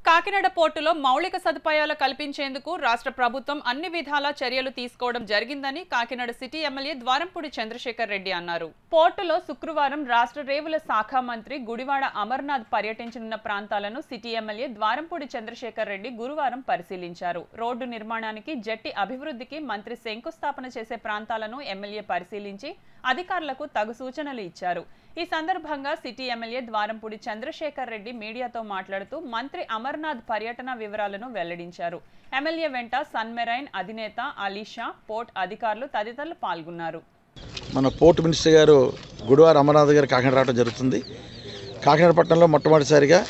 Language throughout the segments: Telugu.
కాకినాడ పోర్టులో మౌలిక సదుపాయాలు కల్పించేందుకు రాష్ట్ర ప్రభుత్వం అన్ని విధాలా చర్యలు తీసుకోవడం జరిగిందని కాకినాడ సిటీ ఎమ్మెల్యే ద్వారంపూడి చంద్రశేఖర్ రెడ్డి అన్నారు పోర్టులో శుక్రవారం రాష్ట్ర రేవుల శాఖ మంత్రి గుడివాడ అమర్నాథ్ పర్యటించనున్న ప్రాంతాలను సిటీ ఎమ్మెల్యే ద్వారంపూడి చంద్రశేఖర్ రెడ్డి గురువారం పరిశీలించారు రోడ్డు నిర్మాణానికి జట్టి అభివృద్ధికి మంత్రి శంకుస్థాపన చేసే ప్రాంతాలను ఎమ్మెల్యే పరిశీలించి అధికారులకు తగు సూచనలు ఇచ్చారు ఈ సందర్భంగా సిటీ ఎమ్మెల్యే ద్వారంపూడి చంద్రశేఖర్ రెడ్డి మీడియాతో మాట్లాడుతూ మంత్రి అమర్నాథ్ పర్యటన వివరాలను వెల్లడించారు ఎమ్మెల్యే వెంట సన్మెరైన్ అధినేత అలీషా పోర్ట్ అధికారులు తదితరులు పాల్గొన్నారు మన పోర్ట్ మినిస్టర్ గారు గుడివార అమర్నాథ్ గారు కాకినాడ రావడం జరుగుతుంది కాకినాడ పట్టణంలో మొట్టమొదటిసారిగా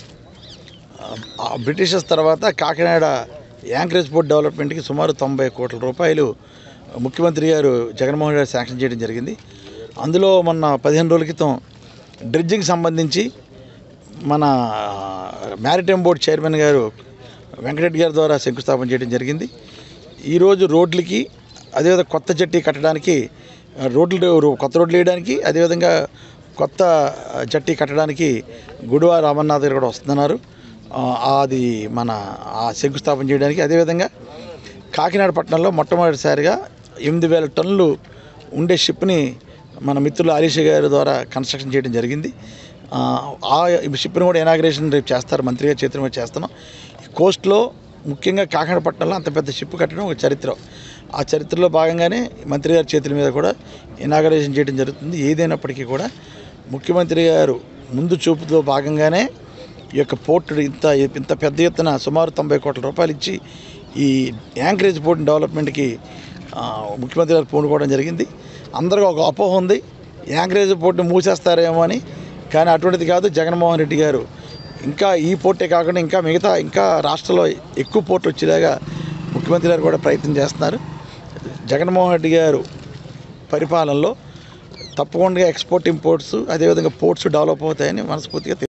ఆ, బ్రిటిషర్స్ తర్వాత కాకినాడ యాంకరేజ్ పోర్ట్ డెవలప్మెంట్కి సుమారు తొంభై కోట్ల రూపాయలు ముఖ్యమంత్రి గారు జగన్మోహన్ రెడ్డి శాంక్షన్ చేయడం జరిగింది అందులో మొన్న పదిహేను రోజుల క్రితం డ్రెడ్జింగ్ సంబంధించి మన మ్యారిటైమ్ బోర్డ్ చైర్మన్ గారు వెంకటరెడ్డి గారి ద్వారా శంకుస్థాపన చేయడం జరిగింది ఈరోజు రోడ్లకి అదేవిధంగా కొత్త జట్టి కట్టడానికి ఆ, రోడ్లు రో- కొత్త రోడ్లు వేయడానికి అదేవిధంగా కొత్త జట్టి కట్టడానికి గుడివార అమర్నాథ్ గారు కూడా వస్తున్నారు ఆ, అది మన ఆ శంకుస్థాపన చేయడానికి అదేవిధంగా కాకినాడ పట్టణంలో మొట్టమొదటిసారిగా ఎనిమిది వేల టన్నులు ఉండే షిప్ని మన మిత్రులు హరీష్ గారి ద్వారా కన్స్ట్రక్షన్ చేయడం జరిగింది ఆ, ఆ షిప్ని కూడా ఇనాగ్రేషన్ రేపు చేస్తారు మంత్రి గారి చేతుల మీద చేస్తున్నాం ఈ కోస్ట్లో ముఖ్యంగా కాకినాడ పట్టణంలో అంత పెద్ద షిప్ కట్టడం ఒక చరిత్ర ఆ చరిత్రలో భాగంగానే మంత్రి గారి చేతుల మీద కూడా ఇనాగరేషన్ చేయడం జరుగుతుంది ఏదైనప్పటికీ కూడా ముఖ్యమంత్రి గారు ముందు చూపుతో భాగంగానే ఈ యొక్క పోర్టు ఇంత ఇంత పెద్ద ఎత్తున సుమారు తొంభై కోట్ల రూపాయలు ఇచ్చి ఈ యాంకరేజ్ పోర్ట్ డెవలప్మెంట్కి ఆ, ముఖ్యమంత్రి గారు పూనుకోవడం జరిగింది అందరికీ ఒక అపోహ ఉంది యాంకరేజ్ పోర్ట్ని మూసేస్తారేమో అని కానీ అటువంటిది కాదు జగన్మోహన్ రెడ్డి గారు ఇంకా ఈ పోర్టే కాకుండా ఇంకా మిగతా ఇంకా రాష్ట్రంలో ఎక్కువ పోర్టు వచ్చేలాగా ముఖ్యమంత్రి గారు కూడా ప్రయత్నం చేస్తున్నారు జగన్మోహన్ రెడ్డి గారు పరిపాలనలో తప్పకుండా ఎక్స్పోర్ట్ ఇంపోర్ట్స్ అదేవిధంగా పోర్ట్స్ డెవలప్ అవుతాయని మనస్ఫూర్తిగా